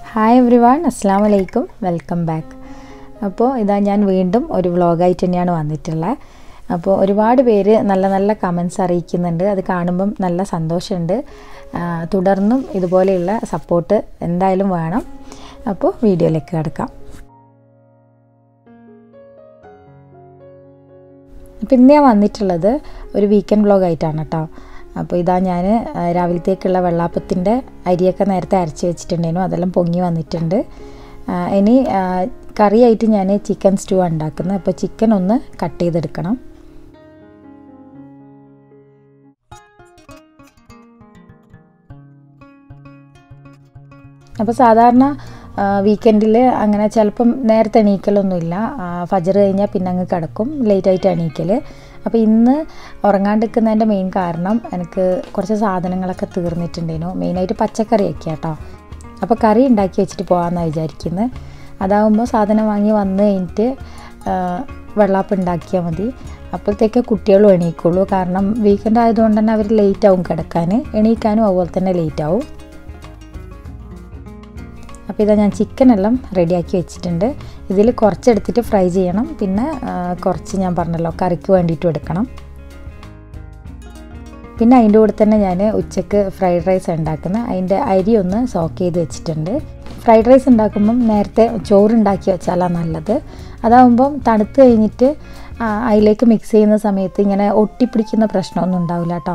Hi every one അസ്സാം വലൈക്കും welcome back അപ്പോൾ ഇതാ ഞാൻ വീണ്ടും ഒരു വ്ളോഗായിട്ട് തന്നെയാണ് വന്നിട്ടുള്ളത് അപ്പോൾ ഒരുപാട് പേര് നല്ല നല്ല കമൻസ് അറിയിക്കുന്നുണ്ട് അത് കാണുമ്പം നല്ല സന്തോഷമുണ്ട് ആ, തുടർന്നും ഇതുപോലെയുള്ള സപ്പോർട്ട് എന്തായാലും വേണം അപ്പോൾ വീഡിയോയിലേക്ക് കിടക്കാം അപ്പോൾ ഇന്ന് ഞാൻ വന്നിട്ടുള്ളത് ഒരു വീക്കെൻഡ് വ്ളോഗായിട്ടാണ് കേട്ടോ അപ്പോൾ ഇതാ ഞാൻ രാവിലത്തേക്കുള്ള വെള്ളാപ്പത്തിൻ്റെ അരിയൊക്കെ നേരത്തെ അരച്ച് വെച്ചിട്ടുണ്ടായിരുന്നു അതെല്ലാം പൊങ്ങി വന്നിട്ടുണ്ട് ആ, ഇനി ആ, കറിയായിട്ട് ഞാൻ ചിക്കൻ സ്റ്റൂ ഉണ്ടാക്കുന്നത് അപ്പോൾ ചിക്കൻ ഒന്ന് കട്ട് ചെയ്തെടുക്കണം അപ്പോൾ സാധാരണ വീക്കെൻഡിൽ അങ്ങനെ ചിലപ്പം നേരത്തെ എണീക്കലൊന്നുമില്ല ഫജർ കഴിഞ്ഞാൽ പിന്നെ അങ്ങ് കിടക്കും ലേറ്റായിട്ട് എണീക്കൽ അപ്പോൾ ഇന്ന് ഉറങ്ങാണ്ടിരിക്കുന്നതിൻ്റെ മെയിൻ കാരണം എനിക്ക് കുറച്ച് സാധനങ്ങളൊക്കെ തീർന്നിട്ടുണ്ടേനു മെയിനായിട്ട് പച്ചക്കറിയൊക്കെ കേട്ടോ അപ്പോൾ കറി ഉണ്ടാക്കി വെച്ചിട്ട് പോകാമെന്നാണ് വിചാരിക്കുന്നത് അതാവുമ്പോൾ സാധനം വാങ്ങി വന്ന് കഴിഞ്ഞിട്ട് ആ, വെള്ളാപ്പം ഉണ്ടാക്കിയാൽ മതി അപ്പോഴത്തേക്ക് കുട്ടികളും എണീക്കുള്ളൂ കാരണം വീക്കെൻഡ് ആയതുകൊണ്ട് തന്നെ അവർ ലേറ്റ് ആവും കിടക്കാൻ എണീക്കാനും അതുപോലെ തന്നെ ലേറ്റ് ആവും അപ്പോൾ ഇതാ ഞാൻ ചിക്കൻ എല്ലാം റെഡിയാക്കി വെച്ചിട്ടുണ്ട് ഇതിൽ കുറച്ചെടുത്തിട്ട് ഫ്രൈ ചെയ്യണം പിന്നെ ആ, കുറച്ച് ഞാൻ പറഞ്ഞല്ലോ കറിക്ക് വേണ്ടിയിട്ടും എടുക്കണം പിന്നെ അതിൻ്റെ കൂടെ തന്നെ ഞാൻ ഉച്ചക്ക് ഫ്രൈഡ് റൈസ് ഉണ്ടാക്കുന്നത് അതിൻ്റെ അരി ഒന്ന് സോക്ക് ചെയ്ത് വെച്ചിട്ടുണ്ട് ഫ്രൈഡ് റൈസ് ഉണ്ടാക്കുമ്പം നേരത്തെ ചോറ് ഉണ്ടാക്കി വെച്ചാലാണ് നല്ലത് അതാവുമ്പം തണുത്ത് കഴിഞ്ഞിട്ട് ആ, അതിലേക്ക് മിക്സ് ചെയ്യുന്ന സമയത്ത് ഇങ്ങനെ ഒട്ടിപ്പിടിക്കുന്ന പ്രശ്നമൊന്നും ഉണ്ടാവില്ല കേട്ടോ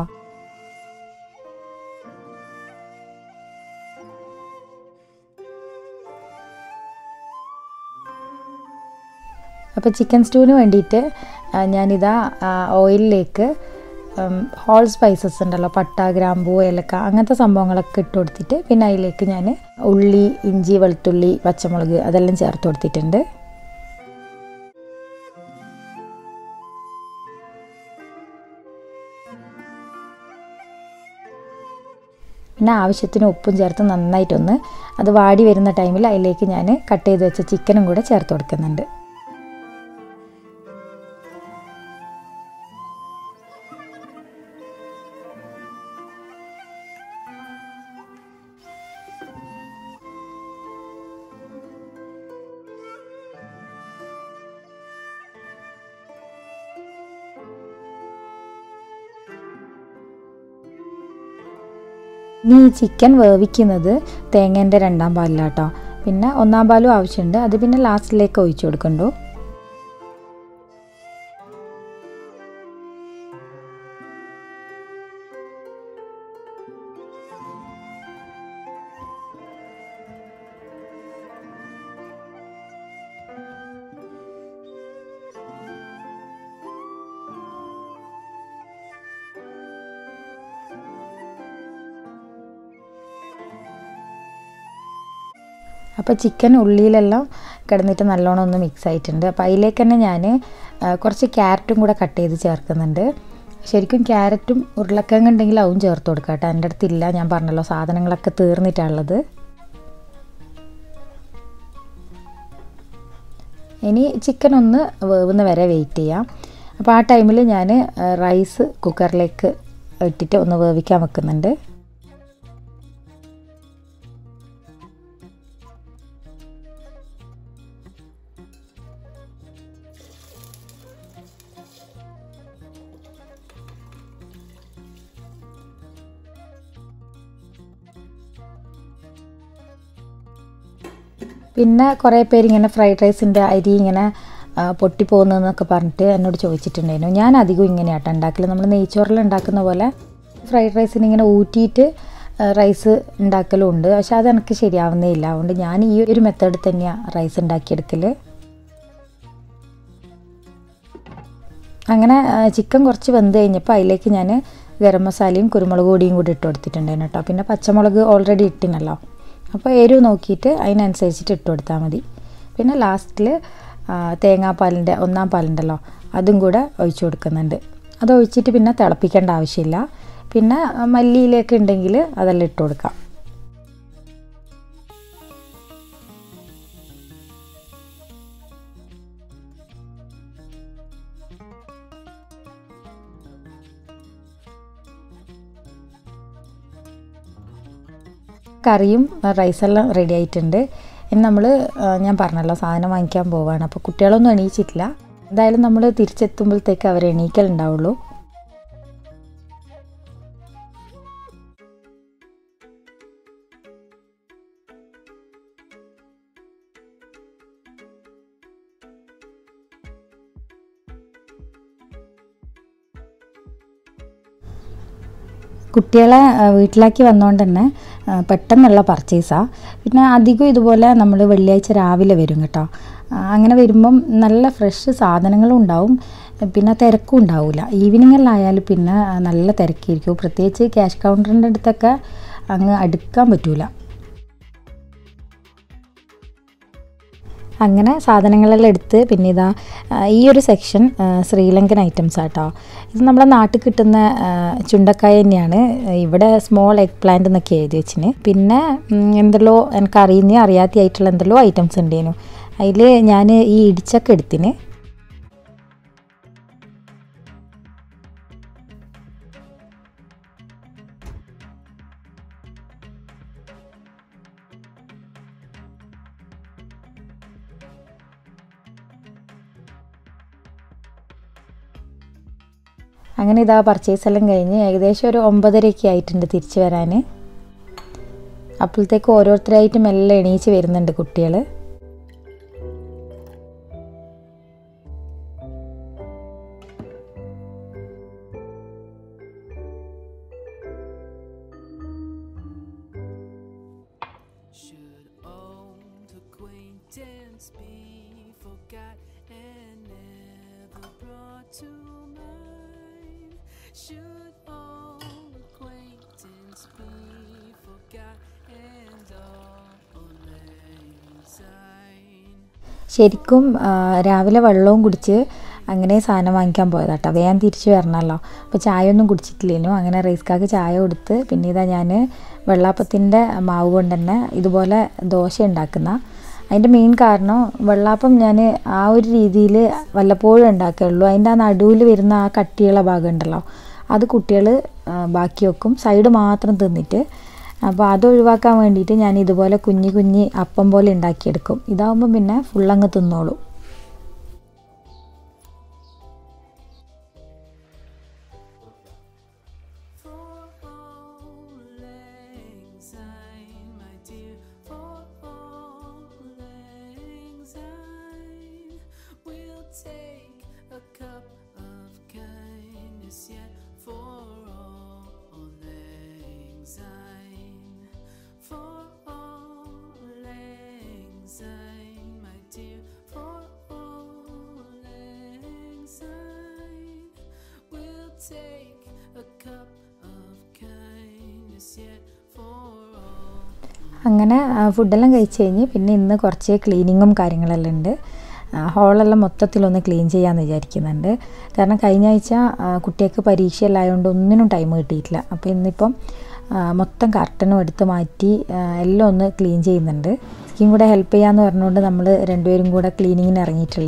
അപ്പോൾ ചിക്കൻ സ്റ്റൂവിന് വേണ്ടിയിട്ട് ആ, ഞാനിതാ ആ, ഓയിലിലേക്ക് ഉം, ഹോൾ സ്പൈസസ് ഉണ്ടല്ലോ പട്ട ഗ്രാമ്പൂ ഏലക്ക അങ്ങനത്തെ സംഭവങ്ങളൊക്കെ ഇട്ട് കൊടുത്തിട്ട് പിന്നെ അതിലേക്ക് ഞാൻ ഉള്ളി ഇഞ്ചി വെളുത്തുള്ളി പച്ചമുളക് അതെല്ലാം ചേർത്ത് കൊടുത്തിട്ടുണ്ട് പിന്നെ ആവശ്യത്തിന് ഉപ്പും ചേർത്ത് നന്നായിട്ടൊന്ന് അത് വാടി വരുന്ന ടൈമിൽ അതിലേക്ക് ഞാൻ കട്ട് ചെയ്ത് വെച്ച ചിക്കനും കൂടെ ചേർത്ത് കൊടുക്കുന്നുണ്ട് ഇനി ഈ ചിക്കൻ വേവിക്കുന്നത് തേങ്ങേൻ്റെ രണ്ടാം പാലിലാട്ടോ പിന്നെ ഒന്നാം പാലും ആവശ്യമുണ്ട് അത് പിന്നെ ലാസ്റ്റിലേക്ക് ഒഴിച്ചു കൊടുക്കണ്ടു അപ്പോൾ ചിക്കൻ ഉള്ളിയിലെല്ലാം കിടന്നിട്ട് നല്ലോണം ഒന്ന് മിക്സ് ആയിട്ടുണ്ട് അപ്പോൾ അതിലേക്ക് തന്നെ ഞാൻ കുറച്ച് ക്യാരറ്റും കൂടെ കട്ട് ചെയ്ത് ചേർക്കുന്നുണ്ട് ശരിക്കും ക്യാരറ്റും ഉരുളക്കിഴങ്ങ് ഉണ്ടെങ്കിൽ അതും ചേർത്ത് കൊടുക്കുക കേട്ടോ എൻ്റെ അടുത്തില്ല ഞാൻ പറഞ്ഞല്ലോ സാധനങ്ങളൊക്കെ തീർന്നിട്ടുള്ളത് ഇനി ചിക്കൻ ഒന്ന് വേവുന്ന വരെ വെയിറ്റ് ചെയ്യാം അപ്പോൾ ആ ടൈമിൽ ഞാൻ റൈസ് കുക്കറിലേക്ക് ഇട്ടിട്ട് ഒന്ന് വേവിക്കാൻ വെക്കുന്നുണ്ട് പിന്നെ കുറേ പേര് ഇങ്ങനെ ഫ്രൈഡ് റൈസിൻ്റെ അരി ഇങ്ങനെ ആ, പൊട്ടിപ്പോകുന്നതെന്നൊക്കെ പറഞ്ഞിട്ട് എന്നോട് ചോദിച്ചിട്ടുണ്ടായിരുന്നു ഞാൻ അധികം ഇങ്ങനെയാട്ടോ ഉണ്ടാക്കൽ നമ്മൾ നെയ്ച്ചോറിൽ ഉണ്ടാക്കുന്ന പോലെ ഫ്രൈഡ് റൈസിന് ഇങ്ങനെ ഊറ്റിയിട്ട് ആ, റൈസ് ഉണ്ടാക്കലും ഉണ്ട് പക്ഷെ അത് എനിക്ക് ശരിയാവുന്നേ ഇല്ല അതുകൊണ്ട് ഞാൻ ഈ ഒരു മെത്തേഡ് തന്നെയാണ് റൈസ് ഉണ്ടാക്കിയെടുക്കൽ അങ്ങനെ ആ, ചിക്കൻ കുറച്ച് വെന്ത് കഴിഞ്ഞപ്പോൾ അതിലേക്ക് ഞാൻ ഗരം മസാലയും കുരുമുളക് പൊടിയും കൂടി ഇട്ട് കൊടുത്തിട്ടുണ്ടായിരുന്നു കേട്ടോ പിന്നെ പച്ചമുളക് ഓൾറെഡി ഇട്ടിനല്ലോ അപ്പോൾ എരിവ് നോക്കിയിട്ട് അതിനനുസരിച്ചിട്ട് ഇട്ട് കൊടുത്താൽ മതി പിന്നെ ലാസ്റ്റിൽ തേങ്ങാപ്പാലിൻ്റെ ഒന്നാം പാലുണ്ടല്ലോ അതും കൂടെ ഒഴിച്ചു കൊടുക്കുന്നുണ്ട് അത് ഒഴിച്ചിട്ട് പിന്നെ തിളപ്പിക്കേണ്ട ആവശ്യമില്ല പിന്നെ ആ, മല്ലിയിലേക്ക് ഉണ്ടെങ്കിൽ അതെല്ലാം ഇട്ട് കൊടുക്കാം കറിയും റൈസെല്ലാം റെഡി ആയിട്ടുണ്ട് ഇനി നമ്മൾ ഞാൻ പറഞ്ഞല്ലോ സാധനം വാങ്ങിക്കാൻ പോവുകയാണ് അപ്പോൾ കുട്ടികളൊന്നും എണീച്ചിട്ടില്ല എന്തായാലും നമ്മൾ തിരിച്ചെത്തുമ്പോഴത്തേക്ക് അവർ എണീക്കലുണ്ടാവുള്ളൂ കുട്ടികളെ ആ, വീട്ടിലാക്കി വന്നുകൊണ്ട് തന്നെ ആ, പെട്ടെന്നുള്ള പർച്ചേസാണ് പിന്നെ അധികം ഇതുപോലെ നമ്മൾ വെള്ളിയാഴ്ച രാവിലെ വരും കേട്ടോ ആ, അങ്ങനെ വരുമ്പം നല്ല ഫ്രഷ് സാധനങ്ങളും ഉണ്ടാവും പിന്നെ തിരക്കും ഉണ്ടാവില്ല ഈവനിങ്ങിലായാലും പിന്നെ ആ, നല്ല തിരക്കായിരിക്കും പ്രത്യേകിച്ച് ക്യാഷ് കൗണ്ടറിൻ്റെ അടുത്തൊക്കെ അങ്ങ് അടുക്കാൻ പറ്റൂല അങ്ങനെ സാധനങ്ങളെല്ലാം എടുത്ത് പിന്നെ ഇതാ ആ, ഈ ഒരു സെക്ഷൻ ആ, ശ്രീലങ്കൻ ഐറ്റംസ് ആട്ടോ ഇത് നമ്മുടെ നാട്ടിൽ കിട്ടുന്ന ആ, ചുണ്ടക്കായ തന്നെയാണ് ഇവിടെ സ്മോൾ എഗ് പ്ലാന്റ് എന്നൊക്കെ എഴുതി വെച്ചിന് പിന്നെ ഉം, എന്തെല്ലോ എനിക്ക് അറിയുന്ന അറിയാത്തയായിട്ടുള്ള എന്തെല്ലോ ഐറ്റംസ് ഉണ്ടേനു അതിൽ ഞാൻ ഈ ഇടിച്ചക്ക എടുത്തിന് അങ്ങനെ ഇതാ പർച്ചേസ് എല്ലാം കഴിഞ്ഞ് ഏകദേശം ഒരു ഒമ്പതരയൊക്കെ ആയിട്ടുണ്ട് തിരിച്ചു വരാൻ അപ്പോഴത്തേക്ക് ഓരോരുത്തരായിട്ട് മെല്ലെ എണീച്ച് വരുന്നുണ്ട് കുട്ടികൾ Should old acquaintance be forgot and never brought to mind? Should old acquaintance be forgot and all lang syne? ശരിക്കും ആ, രാവിലെ വെള്ളവും കുടിച്ച് അങ്ങനെ സാധനം വാങ്ങിക്കാൻ പോയതാട്ടോ വേഗം തിരിച്ചു വരണമല്ലോ അപ്പോൾ ചായ ഒന്നും കുടിച്ചിട്ടില്ലേനു അങ്ങനെ റൈസ്ക്കാക്ക് ചായ കൊടുത്ത് പിന്നെ ഇതാ ഞാൻ വെള്ളാപ്പത്തിൻ്റെ മാവ് കൊണ്ട് തന്നെ ഇതുപോലെ ദോശ ഉണ്ടാക്കുന്ന അതിൻ്റെ മെയിൻ കാരണം വെള്ളാപ്പം ഞാൻ ആ ഒരു രീതിയിൽ വല്ലപ്പോഴും ഉണ്ടാക്കുകയുള്ളൂ അതിൻ്റെ ആ നടുവിൽ വരുന്ന ആ കട്ടിയുള്ള ഭാഗം ഉണ്ടല്ലോ അത് കുട്ടികൾ ബാക്കി വെക്കും സൈഡ് മാത്രം തിന്നിട്ട് അപ്പോൾ അത് ഒഴിവാക്കാൻ വേണ്ടിയിട്ട് ഞാൻ ഇതുപോലെ കുഞ്ഞി കുഞ്ഞി അപ്പം പോലെ ഉണ്ടാക്കിയെടുക്കും ഇതാവുമ്പോൾ പിന്നെ ഫുള്ളങ്ങ് തിന്നോളും For all lang syne, my dear, for all lang syne, we'll take a cup of kindness yet for all lang syne, for all lang syne, my dear, for all lang syne, we'll take a cup of kindness yet for all. അങ്ങനെ ആ, ഫുഡെല്ലാം കഴിച്ച് കഴിഞ്ഞ് പിന്നെ ഇന്ന് കുറച്ച് ക്ലീനിങ്ങും കാര്യങ്ങളെല്ലാം ഉണ്ട് ആ, ഹോളെല്ലാം മൊത്തത്തിലൊന്ന് ക്ലീൻ ചെയ്യാമെന്ന് വിചാരിക്കുന്നുണ്ട് കാരണം കഴിഞ്ഞ ആഴ്ച ആ, കുട്ടികൾക്ക് പരീക്ഷയെല്ലാം ആയതുകൊണ്ട് ഒന്നിനും ടൈം കിട്ടിയിട്ടില്ല അപ്പോൾ ഇന്നിപ്പം ആ, മൊത്തം കർട്ടനും എടുത്ത് മാറ്റി ആ, എല്ലാം ഒന്ന് ക്ലീൻ ചെയ്യുന്നുണ്ട് എനിക്കും കൂടെ ഹെൽപ്പ് ചെയ്യാമെന്ന് പറഞ്ഞുകൊണ്ട് നമ്മൾ രണ്ടുപേരും കൂടെ ക്ലീനിങ്ങിന് ഇറങ്ങിയിട്ടില്ല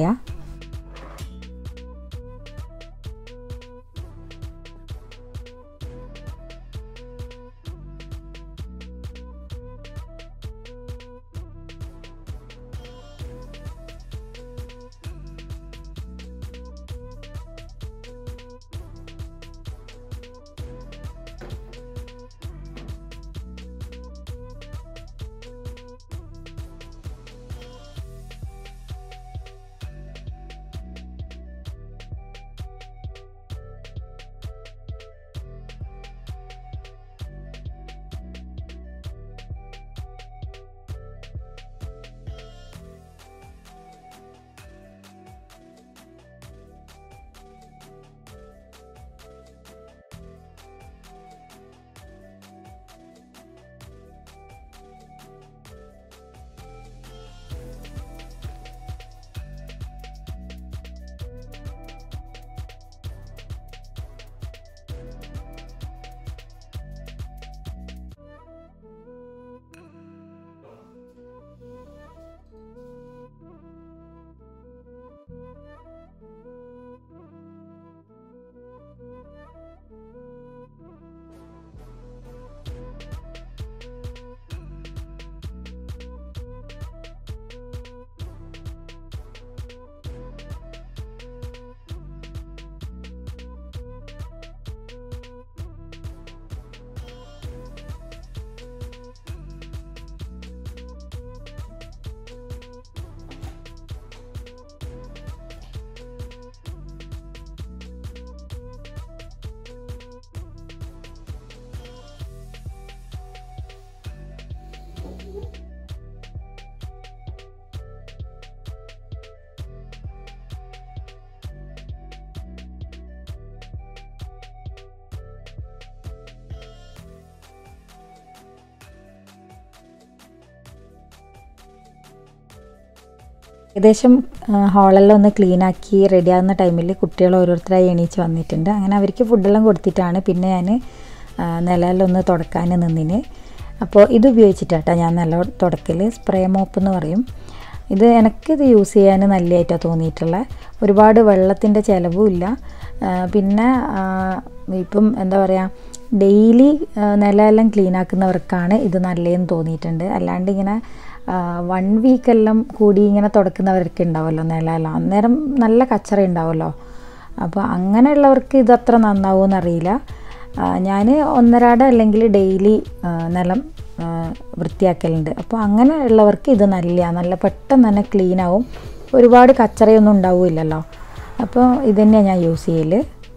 ഏകദേശം ഹാളെല്ലാം ഒന്ന് ക്ലീൻ ആക്കി റെഡി ആകുന്ന ടൈമിൽ കുട്ടികൾ ഓരോരുത്തരായി എണീച്ച് വന്നിട്ടുണ്ട് അങ്ങനെ അവർക്ക് ഫുഡെല്ലാം കൊടുത്തിട്ടാണ് പിന്നെ ഞാൻ നിലയെല്ലാം ഒന്ന് തുടക്കാൻ നിന്നിന് അപ്പോൾ ഇത് ഉപയോഗിച്ചിട്ടാട്ടോ ഞാൻ നില തുടക്കൽ സ്പ്രേ മോപ്പ് എന്ന് പറയും ഇത് എനിക്കിത് യൂസ് ചെയ്യാൻ നല്ലതായിട്ടാണ് തോന്നിയിട്ടുള്ളത് ഒരുപാട് വെള്ളത്തിൻ്റെ ചിലവും ഇല്ല ആ, പിന്നെ ആ, ഇപ്പം എന്താ പറയുക ഡെയിലി നിലയെല്ലാം ക്ലീൻ ആക്കുന്നവർക്കാണ് ഇത് നല്ലതെന്ന് തോന്നിയിട്ടുണ്ട് അല്ലാണ്ട് ഇങ്ങനെ വൺ വീക്കെല്ലാം കൂടി ഇങ്ങനെ തുടക്കുന്നവരൊക്കെ ഉണ്ടാവുമല്ലോ നിലയെല്ലാം അന്നേരം നല്ല കച്ചറ ഉണ്ടാവുമല്ലോ അപ്പോൾ അങ്ങനെയുള്ളവർക്ക് ഇത് അത്ര നന്നാവുമെന്ന് അറിയില്ല ഞാൻ ഒന്നരാട അല്ലെങ്കിൽ ഡെയിലി നിലം ആ, വൃത്തിയാക്കലുണ്ട് അപ്പോൾ അങ്ങനെ ഉള്ളവർക്ക് ഇത് നല്ല നല്ല പെട്ടെന്ന് തന്നെ ക്ലീൻ ആവും ഒരുപാട് കച്ചറയൊന്നും ഉണ്ടാവില്ലല്ലോ അപ്പോൾ ഇത് തന്നെയാണ് ഞാൻ യൂസ് ചെയ്യൽ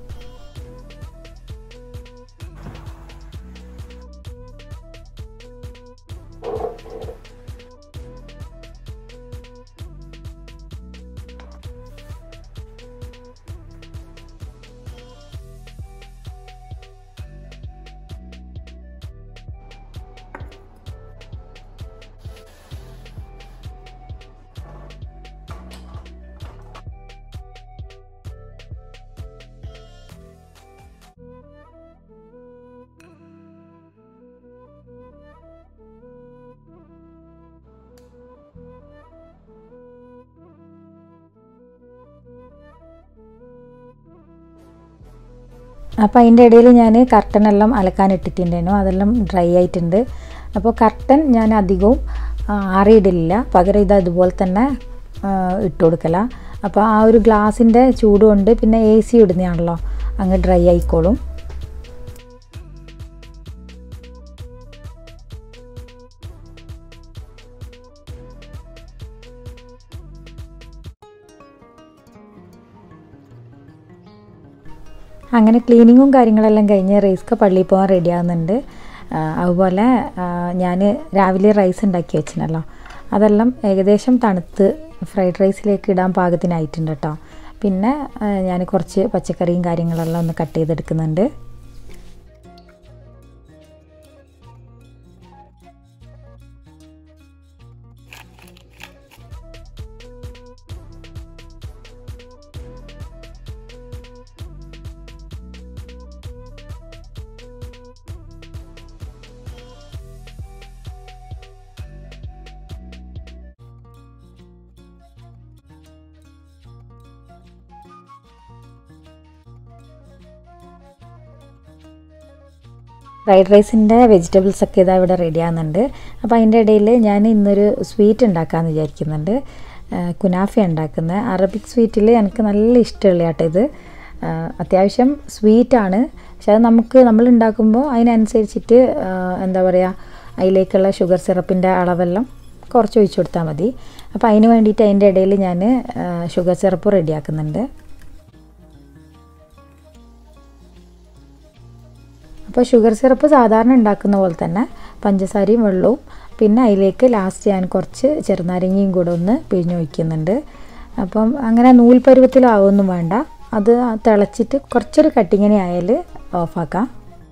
അപ്പോൾ അതിൻ്റെ ഇടയിൽ ഞാൻ കർട്ടനെല്ലാം അലക്കാൻ ഇട്ടിട്ടുണ്ടായിരുന്നു അതെല്ലാം ഡ്രൈ ആയിട്ടുണ്ട് അപ്പോൾ കർട്ടൻ ഞാൻ അധികവും ആ, ആറിയിടില്ല പകരം ഇത് അതുപോലെ തന്നെ ആ, ഇട്ട് കൊടുക്കല അപ്പോൾ ആ ഒരു ഗ്ലാസിൻ്റെ ചൂട് കൊണ്ട് പിന്നെ എ സി ഇടുന്നതാണല്ലോ അങ്ങ് ഡ്രൈ ആയിക്കോളും അങ്ങനെ ക്ലീനിങ്ങും കാര്യങ്ങളെല്ലാം കഴിഞ്ഞ് റൈസ്ക്ക് പള്ളിയിൽ പോകാൻ റെഡി ആകുന്നുണ്ട് ആ, അതുപോലെ ഞാൻ രാവിലെ റൈസ് ഉണ്ടാക്കി വെച്ചിനല്ലോ അതെല്ലാം ഏകദേശം തണുത്ത് ഫ്രൈഡ് റൈസിലേക്ക് ഇടാൻ പാകത്തിനായിട്ടുണ്ട് കേട്ടോ പിന്നെ ഞാൻ കുറച്ച് പച്ചക്കറിയും കാര്യങ്ങളെല്ലാം ഒന്ന് കട്ട് ചെയ്തെടുക്കുന്നുണ്ട് ഫ്രൈഡ് റൈസിൻ്റെ വെജിറ്റബിൾസ് ഒക്കെ ഇതാ ഇവിടെ റെഡി ആകുന്നുണ്ട് അപ്പോൾ അതിൻ്റെ ഇടയിൽ ഞാൻ ഇന്നൊരു സ്വീറ്റ് ഉണ്ടാക്കാമെന്ന് വിചാരിക്കുന്നുണ്ട് കുനാഫ ഉണ്ടാക്കുന്നത് അറബിക് സ്വീറ്റിൽ എനിക്ക് നല്ല ഇഷ്ടമുള്ള കേട്ടോ ഇത് ആ, അത്യാവശ്യം സ്വീറ്റാണ് പക്ഷെ അത് നമുക്ക് നമ്മൾ ഉണ്ടാക്കുമ്പോൾ അതിനനുസരിച്ചിട്ട് ആ, എന്താ പറയുക അതിലേക്കുള്ള ഷുഗർ സിറപ്പിൻ്റെ അളവെല്ലാം കുറച്ച് ഒഴിച്ചു കൊടുത്താൽ മതി അപ്പോൾ അതിന് വേണ്ടിയിട്ട് അതിൻ്റെ ഇടയിൽ ഞാൻ ഷുഗർ സിറപ്പ് റെഡിയാക്കുന്നുണ്ട് അപ്പോൾ ഷുഗർ സിറപ്പ് സാധാരണ ഉണ്ടാക്കുന്ന പോലെ തന്നെ പഞ്ചസാരയും വെള്ളവും പിന്നെ അതിലേക്ക് ലാസ്റ്റ് ഞാൻ കുറച്ച് ചെറുനാരങ്ങയും കൂടെ ഒന്ന് പിഴിഞ്ഞ് ഒഴിക്കുന്നുണ്ട് അപ്പം അങ്ങനെ നൂൽ പരുവത്തിലാവൊന്നും വേണ്ട അത് തിളച്ചിട്ട് കുറച്ചൊരു കട്ടിങ്ങനെ ആയാൽ ഓഫാക്കാം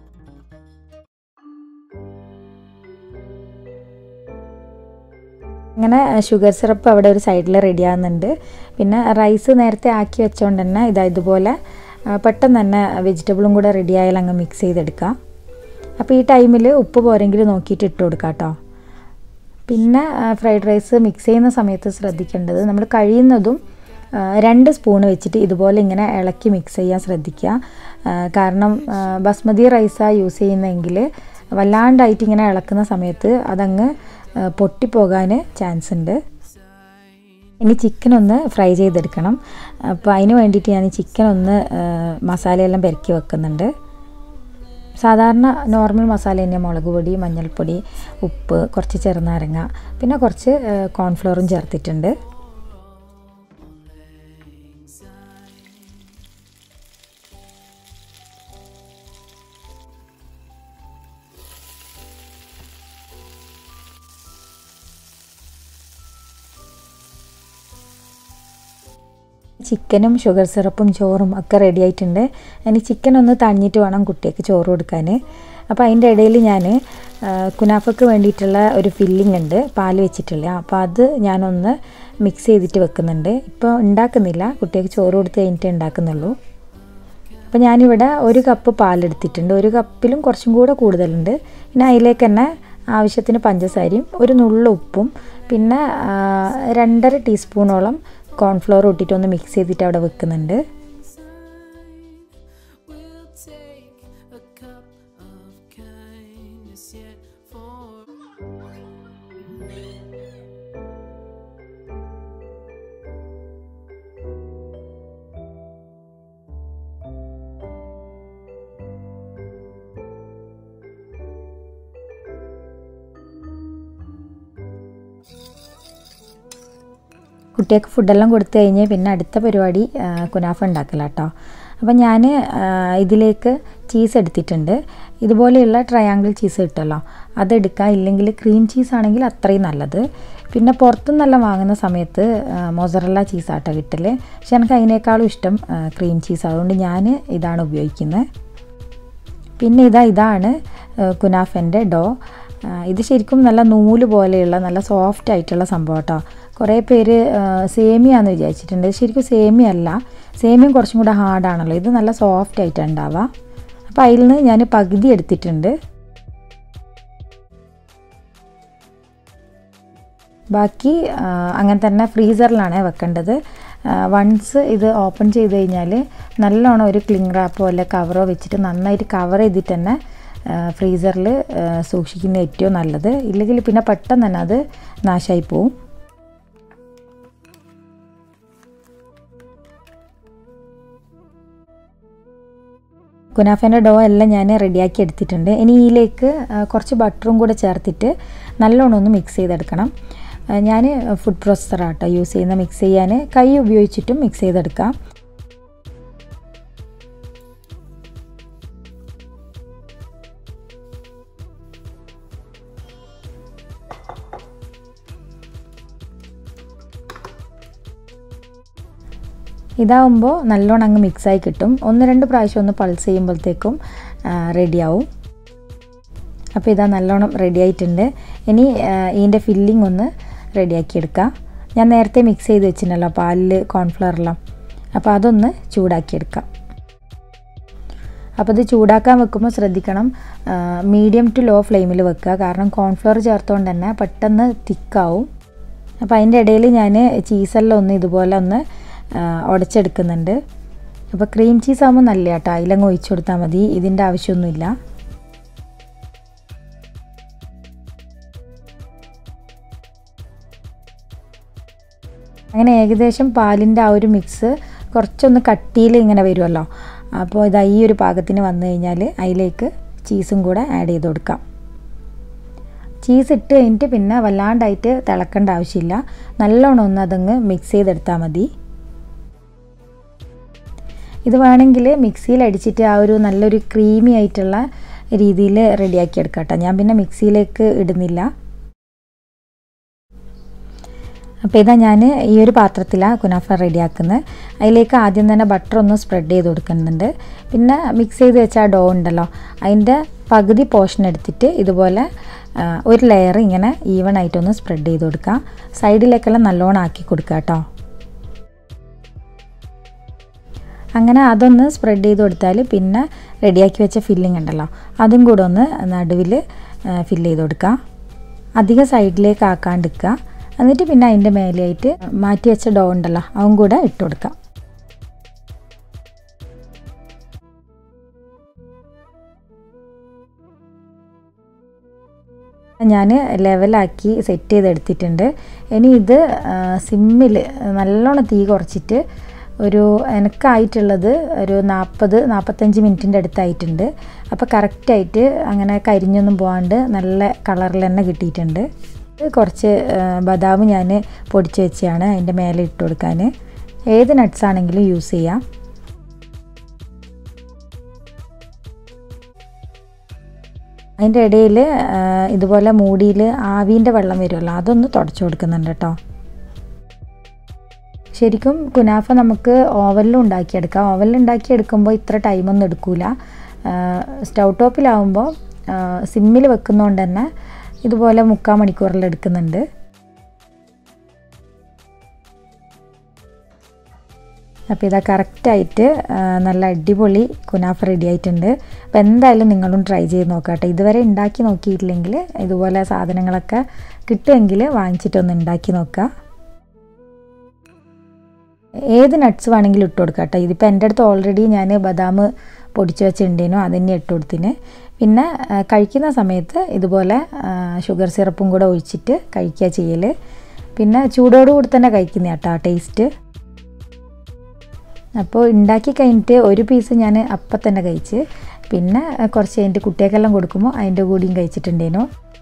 അങ്ങനെ ഷുഗർ സിറപ്പ് അവിടെ ഒരു സൈഡിൽ റെഡി ആകുന്നുണ്ട് പിന്നെ റൈസ് നേരത്തെ ആക്കി വെച്ചുകൊണ്ട് തന്നെ ഇതാ ഇതുപോലെ ആ, പെട്ടെന്ന് തന്നെ വെജിറ്റബിളും കൂടെ റെഡി ആയാൽ അങ്ങ് മിക്സ് ചെയ്തെടുക്കാം അപ്പോൾ ഈ ടൈമിൽ ഉപ്പ് പോരെങ്കിൽ നോക്കിയിട്ട് ഇട്ട് കൊടുക്കാം കേട്ടോ പിന്നെ ഫ്രൈഡ് റൈസ് മിക്സ് ചെയ്യുന്ന സമയത്ത് ശ്രദ്ധിക്കേണ്ടത് നമ്മൾ കഴിയുന്നതും ആ, രണ്ട് സ്പൂൺ വെച്ചിട്ട് ഇതുപോലെ ഇങ്ങനെ ഇളക്കി മിക്സ് ചെയ്യാൻ ശ്രദ്ധിക്കുക ആ, കാരണം ആ, ബസ്മതി റൈസാണ് യൂസ് ചെയ്യുന്നതെങ്കിൽ വല്ലാണ്ടായിട്ട് ഇങ്ങനെ ഇളക്കുന്ന സമയത്ത് അതങ്ങ് ആ, പൊട്ടിപ്പോകാൻ ചാൻസ് ഉണ്ട് ഇനി ചിക്കൻ ഒന്ന് ഫ്രൈ ചെയ്തെടുക്കണം അപ്പോൾ അതിന് വേണ്ടിയിട്ട് ഞാൻ ചിക്കൻ ഒന്ന് ആ, മസാലയെല്ലാം പെരക്കി വെക്കുന്നുണ്ട് സാധാരണ നോർമൽ മസാല തന്നെ മുളക് പൊടി മഞ്ഞൾപ്പൊടി ഉപ്പ് കുറച്ച് ചെറുനാരങ്ങ പിന്നെ കുറച്ച് ആ, കോൺഫ്ലോറും ചേർത്തിട്ടുണ്ട് ചിക്കനും ഷുഗർ സിറപ്പും ചോറും ഒക്കെ റെഡി ആയിട്ടുണ്ട് ഇനി ചിക്കൻ ഒന്ന് തണിഞ്ഞിട്ട് വേണം കുട്ടിക്ക് ചോറ് കൊടുക്കാൻ അപ്പോൾ അതിൻ്റെ ഇടയിൽ ഞാൻ ആ, കുനാഫക്ക് വേണ്ടിയിട്ടുള്ള ഒരു ഫില്ലിംഗ് ഉണ്ട് പാല് വെച്ചിട്ടുള്ള അപ്പോൾ അത് ഞാനൊന്ന് മിക്സ് ചെയ്തിട്ട് വെക്കുന്നുണ്ട് ഇപ്പോൾ ഉണ്ടാക്കുന്നില്ല കുട്ടികൾക്ക് ചോറ് കൊടുത്ത് കഴിഞ്ഞിട്ടേ ഉണ്ടാക്കുന്നുള്ളൂ അപ്പോൾ ഞാനിവിടെ ഒരു കപ്പ് പാലെടുത്തിട്ടുണ്ട് ഒരു കപ്പിലും കുറച്ചും കൂടെ കൂടുതലുണ്ട് പിന്നെ അതിലേക്ക് തന്നെ ആവശ്യത്തിന് പഞ്ചസാരയും ഒരു നുള്ള ഉപ്പും പിന്നെ ആ, രണ്ടര ടീസ്പൂണോളം കോൺഫ്ലോർ ഇട്ടിട്ട് ഒന്ന് മിക്സ് ചെയ്തിട്ട് അവിടെ വെക്കുന്നുണ്ട് We'll take a cup of kindness yet for കുട്ടികൾക്ക് ഫുഡെല്ലാം കൊടുത്തു കഴിഞ്ഞ് പിന്നെ അടുത്ത പരിപാടി ആ, കുനാഫ ഉണ്ടാക്കല കേട്ടോ അപ്പം ഞാൻ ഇതിലേക്ക് ചീസ് എടുത്തിട്ടുണ്ട് ഇതുപോലെയുള്ള ട്രയാങ്കിൾ ചീസ് കിട്ടുമല്ലോ അതെടുക്കുക ഇല്ലെങ്കിൽ ക്രീം ചീസ് ആണെങ്കിൽ അത്രയും നല്ലത് പിന്നെ പുറത്തുനിന്നെല്ലാം വാങ്ങുന്ന സമയത്ത് മൊസറല്ല ചീസാട്ടോ കിട്ടൽ പക്ഷെ എനിക്ക് അതിനേക്കാളും ഇഷ്ടം ക്രീം ചീസ് അതുകൊണ്ട് ഞാൻ ഇതാണ് ഉപയോഗിക്കുന്നത് പിന്നെ ഇതാ ഇതാണ് കുനാഫൻ്റെ ഡോ ആ, ഇത് ശരിക്കും നല്ല നൂല് പോലെയുള്ള നല്ല സോഫ്റ്റ് ആയിട്ടുള്ള സംഭവം കേട്ടോ കുറേ പേര് സേമിയാന്ന് വിചാരിച്ചിട്ടുണ്ട് ശരിക്കും സേമിയ അല്ല സേമിയം കുറച്ചും കൂടെ ഹാർഡാണല്ലോ ഇത് നല്ല സോഫ്റ്റ് ആയിട്ടാണ് ഉണ്ടാവുക അപ്പോൾ അതിൽ നിന്ന് ഞാൻ പകുതി എടുത്തിട്ടുണ്ട് ബാക്കി ആ, അങ്ങനെ തന്നെ ഫ്രീസറിലാണ് വെക്കേണ്ടത് വൺസ് ഇത് ഓപ്പൺ ചെയ്ത് കഴിഞ്ഞാൽ നല്ലോണം ഒരു ക്ലിങ് റാപ്പോ അല്ലെ കവറോ വെച്ചിട്ട് നന്നായിട്ട് കവർ ചെയ്തിട്ട് തന്നെ ഫ്രീസറിൽ സൂക്ഷിക്കുന്ന ഏറ്റവും നല്ലത് ഇല്ലെങ്കിൽ പിന്നെ പെട്ടെന്ന് തന്നെ അത് നാശമായി പോവും കുനാഫേൻ്റെ ഡോ എല്ലാം ഞാൻ റെഡിയാക്കി എടുത്തിട്ടുണ്ട് ഇനി ഇതിലേക്ക് ആ, കുറച്ച് ബട്ടറും കൂടെ ചേർത്തിട്ട് നല്ലോണം ഒന്ന് മിക്സ് ചെയ്തെടുക്കണം ഞാൻ ഫുഡ് പ്രോസസ്സറാട്ടോ യൂസ് ചെയ്യുന്ന മിക്സ് ചെയ്യാൻ കൈ ഉപയോഗിച്ചിട്ടും മിക്സ് ചെയ്തെടുക്കാം ഇതാവുമ്പോൾ നല്ലോണം അങ്ങ് മിക്സായി കിട്ടും ഒന്ന് രണ്ട് പ്രാവശ്യം ഒന്ന് പൾസ് ചെയ്യുമ്പോഴത്തേക്കും റെഡിയാവും അപ്പോൾ ഇതാ നല്ലോണം റെഡി ആയിട്ടുണ്ട് ഇനി ആ, ഇതിൻ്റെ ഫില്ലിംഗ് ഒന്ന് റെഡിയാക്കി എടുക്കാം ഞാൻ നേരത്തെ മിക്സ് ചെയ്ത് വെച്ചിട്ടുണ്ടല്ലോ പാലിൽ കോൺഫ്ലവറെല്ലാം അപ്പോൾ അതൊന്ന് ചൂടാക്കിയെടുക്കാം അപ്പോൾ ഇത് ചൂടാക്കാൻ വെക്കുമ്പോൾ ശ്രദ്ധിക്കണം മീഡിയം ടു ലോ ഫ്ലെയിമിൽ വെക്കുക കാരണം കോൺഫ്ലവർ ചേർത്തുകൊണ്ട് തന്നെ പെട്ടെന്ന് തിക്കാവും അപ്പോൾ അതിൻ്റെ ഇടയിൽ ഞാൻ ചീസെല്ലാം ഒന്ന് ഇതുപോലെ ഒന്ന് ആ, ഉടച്ചെടുക്കുന്നുണ്ട് അപ്പോൾ ക്രീം ചീസ് ആകുമ്പോൾ നല്ല കേട്ടോ അതിലങ്ങ് ഒഴിച്ചു കൊടുത്താൽ മതി ഇതിൻ്റെ ആവശ്യമൊന്നുമില്ല അങ്ങനെ ഏകദേശം പാലിൻ്റെ ആ ഒരു മിക്സ് കുറച്ചൊന്ന് കട്ടിയിൽ ഇങ്ങനെ വരുമല്ലോ അപ്പോൾ ഇതാ ഈ ഒരു പാകത്തിന് വന്നു കഴിഞ്ഞാൽ അതിലേക്ക് ചീസും കൂടെ ആഡ് ചെയ്ത് കൊടുക്കാം ചീസ് ഇട്ട് കഴിഞ്ഞിട്ട് പിന്നെ വല്ലാണ്ടായിട്ട് തിളക്കേണ്ട ആവശ്യമില്ല നല്ലോണം ഒന്ന് അതങ്ങ് മിക്സ് ചെയ്തെടുത്താൽ മതി ഇത് വേണമെങ്കിൽ മിക്സിയിൽ അടിച്ചിട്ട് ആ ഒരു നല്ലൊരു ക്രീമി ആയിട്ടുള്ള രീതിയിൽ റെഡിയാക്കി എടുക്കാം കേട്ടോ ഞാൻ പിന്നെ മിക്സിയിലേക്ക് ഇടുന്നില്ല അപ്പോൾ ഇതാ ഞാൻ ഈ ഒരു പാത്രത്തിലാണ് കുനാഫ റെഡിയാക്കുന്നത് അതിലേക്ക് ആദ്യം തന്നെ ബട്ടർ ഒന്ന് സ്പ്രെഡ് ചെയ്ത് കൊടുക്കുന്നുണ്ട് പിന്നെ മിക്സ് ചെയ്ത് വെച്ച ആ ഡോ ഉണ്ടല്ലോ അതിൻ്റെ പകുതി പോർഷൻ എടുത്തിട്ട് ഇതുപോലെ ആ, ഒരു ലെയർ ഇങ്ങനെ ഈവൺ ആയിട്ടൊന്ന് സ്പ്രെഡ് ചെയ്ത് കൊടുക്കുക സൈഡിലേക്കെല്ലാം നല്ലോണം ആക്കി കൊടുക്കുക കേട്ടോ അങ്ങനെ അതൊന്ന് സ്പ്രെഡ് ചെയ്ത് കൊടുത്താൽ പിന്നെ റെഡിയാക്കി വെച്ച ഫില്ലിംഗ് ഉണ്ടല്ലോ അതും കൂടെ ഒന്ന് നടുവിൽ ഫില്ല് ചെയ്ത് കൊടുക്കുക അധികം സൈഡിലേക്ക് ആക്കാണ്ടിരിക്കുക എന്നിട്ട് പിന്നെ അതിൻ്റെ മേലെയായിട്ട് മാറ്റി വെച്ച ഡോ ഉണ്ടല്ലോ അതും കൂടെ ഇട്ട് കൊടുക്കാം ഞാൻ ലെവലാക്കി സെറ്റ് ചെയ്തെടുത്തിട്ടുണ്ട് ഇനി ഇത് സിമ്മിൽ നല്ലോണം തീ കുറച്ചിട്ട് ഒരു എനിക്കായിട്ടുള്ളത് ഒരു നാൽപ്പത് നാൽപ്പത്തഞ്ച് മിനിറ്റിൻ്റെ അടുത്തായിട്ടുണ്ട് അപ്പോൾ കറക്റ്റായിട്ട് അങ്ങനെ കരിഞ്ഞൊന്നും പോകാണ്ട് നല്ല കളറിൽ തന്നെ കിട്ടിയിട്ടുണ്ട് ഇത് കുറച്ച് ആ, ബദാം ഞാൻ പൊടിച്ച് വെച്ചാണ് അതിൻ്റെ മേലെ ഇട്ട് കൊടുക്കാൻ ഏത് നട്ട്സ് ആണെങ്കിലും യൂസ് ചെയ്യാം അതിൻ്റെ ഇടയിൽ ഇതുപോലെ മൂടിയിൽ ആവീൻ്റെ വെള്ളം വരുമല്ലോ അതൊന്ന് തുടച്ചു കൊടുക്കുന്നുണ്ട് കേട്ടോ ശരിക്കും കുനാഫ നമുക്ക് ഓവനിലും ഉണ്ടാക്കിയെടുക്കാം ഓവനിൽ ഉണ്ടാക്കിയെടുക്കുമ്പോൾ ഇത്ര ടൈമൊന്നും എടുക്കൂല സ്റ്റൗ ടോപ്പിലാവുമ്പോൾ സിമ്മിൽ വെക്കുന്നതുകൊണ്ട് തന്നെ ഇതുപോലെ മുക്കാൽ മണിക്കൂറിൽ എടുക്കുന്നുണ്ട് അപ്പോൾ ഇതാ കറക്റ്റായിട്ട് നല്ല അടിപൊളി കുനാഫ റെഡി ആയിട്ടുണ്ട് അപ്പോൾ എന്തായാലും നിങ്ങളും ട്രൈ ചെയ്ത് നോക്കാം കേട്ടോ ഇതുവരെ ഉണ്ടാക്കി നോക്കിയിട്ടില്ലെങ്കിൽ ഇതുപോലെ സാധനങ്ങളൊക്കെ കിട്ടുമെങ്കിൽ വാങ്ങിച്ചിട്ടൊന്ന് ഉണ്ടാക്കി നോക്കുക ഏത് നട്ട്സ് വേണമെങ്കിലും ഇട്ട് കൊടുക്കാം കേട്ടോ ഇതിപ്പോൾ എൻ്റെ അടുത്ത് ഓൾറെഡി ഞാൻ ബദാം പൊടിച്ച് വെച്ചിട്ടുണ്ടേനു അതന്നെ ഇട്ട് കൊടുത്തിന് പിന്നെ കഴിക്കുന്ന സമയത്ത് ഇതുപോലെ ഷുഗർ സിറപ്പും കൂടെ ഒഴിച്ചിട്ട് കഴിക്കുക ചെയ്യൽ പിന്നെ ചൂടോടുകൂടി തന്നെ കഴിക്കുന്ന കേട്ടോ ടേസ്റ്റ് അപ്പോൾ ഉണ്ടാക്കി കഴിഞ്ഞിട്ട് ഒരു പീസ് ഞാൻ അപ്പം തന്നെ കഴിച്ച് പിന്നെ കുറച്ച് കഴിഞ്ഞിട്ട് കുട്ടികൾക്കെല്ലാം കൊടുക്കുമ്പോൾ അതിൻ്റെ കൂടിയും കഴിച്ചിട്ടുണ്ടേനു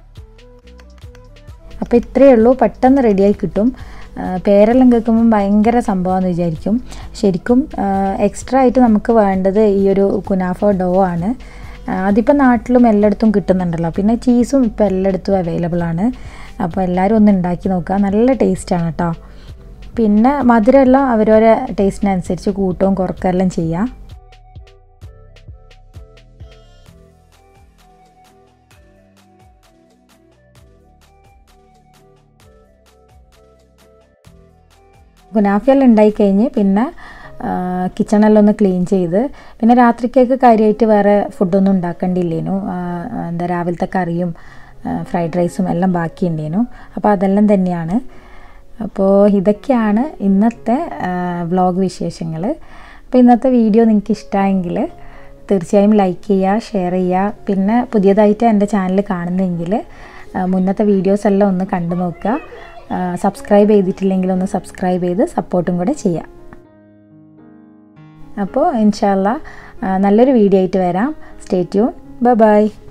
അപ്പോൾ ഇത്രയേ ഉള്ളൂ പെട്ടെന്ന് റെഡിയായി കിട്ടും പേരെല്ലാം കേൾക്കുമ്പോൾ ഭയങ്കര സംഭവമെന്ന് വിചാരിക്കും ശരിക്കും എക്സ്ട്രാ ആയിട്ട് നമുക്ക് വേണ്ടത് ഈ ഒരു കുനാഫ ഡോ ആണ് അതിപ്പോൾ നാട്ടിലും എല്ലായിടത്തും കിട്ടുന്നുണ്ടല്ലോ പിന്നെ ചീസും ഇപ്പോൾ എല്ലായിടത്തും അവൈലബിൾ ആണ് അപ്പോൾ എല്ലാവരും ഒന്ന് ഉണ്ടാക്കി നോക്കുക നല്ല ടേസ്റ്റാണ് കേട്ടോ പിന്നെ മധുരമെല്ലാം അവരവരെ ടേസ്റ്റിനനുസരിച്ച് കൂട്ടവും കുറക്കെല്ലാം ചെയ്യാം ഗുനാഫിയെല്ലാം ഉണ്ടായിക്കഴിഞ്ഞ് പിന്നെ കിച്ചണെല്ലാം ഒന്ന് ക്ലീൻ ചെയ്ത് പിന്നെ രാത്രിക്കേക്ക് കാര്യമായിട്ട് വേറെ ഫുഡൊന്നും ഉണ്ടാക്കേണ്ടില്ലേനു എന്താ രാവിലത്തെ കറിയും ഫ്രൈഡ് റൈസും എല്ലാം ബാക്കിയുണ്ടേനു അപ്പോൾ അതെല്ലാം തന്നെയാണ് അപ്പോൾ ഇതൊക്കെയാണ് ഇന്നത്തെ വ്ളോഗ് വിശേഷങ്ങൾ അപ്പോൾ ഇന്നത്തെ വീഡിയോ നിങ്ങൾക്ക് ഇഷ്ടമായെങ്കിൽ തീർച്ചയായും ലൈക്ക് ചെയ്യുക ഷെയർ ചെയ്യുക പിന്നെ പുതിയതായിട്ട് എൻ്റെ ചാനൽ കാണുന്നെങ്കിൽ മുന്നത്തെ വീഡിയോസ് എല്ലാം ഒന്ന് കണ്ടു നോക്കുക സബ്സ്ക്രൈബ് ചെയ്തിട്ടില്ലെങ്കിൽ ഒന്ന് സബ്സ്ക്രൈബ് ചെയ്ത് സപ്പോർട്ടും കൂടെ ചെയ്യാം അപ്പോൾ ഇൻഷാല്ല നല്ലൊരു വീഡിയോ ആയിട്ട് വരാം സ്റ്റേ ട്യൂൺ ബൈ ബൈ